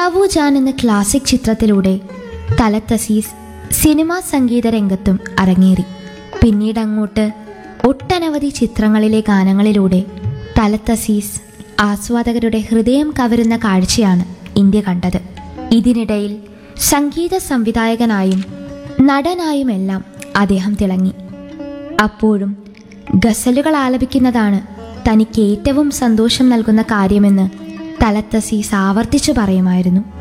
റാവു ജാൻ എന്ന ക്ലാസിക് ചിത്രത്തിലൂടെ തലത്തസീസ് സിനിമാ സംഗീത രംഗത്തും അരങ്ങേറി പിന്നീട് അങ്ങോട്ട് ഒട്ടനവധി ചിത്രങ്ങളിലെ ഗാനങ്ങളിലൂടെ തലത്തസീസ് ആസ്വാദകരുടെ ഹൃദയം കവരുന്ന കാഴ്ചയാണ് ഇന്ത്യ കണ്ടത് ഇതിനിടയിൽ സംഗീത സംവിധായകനായും നടനായുമെല്ലാം അദ്ദേഹം തിളങ്ങി അപ്പോഴും ഗസലുകൾ ആലപിക്കുന്നതാണ് തനിക്ക് ഏറ്റവും സന്തോഷം നൽകുന്ന കാര്യമെന്ന് തലത്തസീസ് ആവർത്തിച്ചു പറയുമായിരുന്നു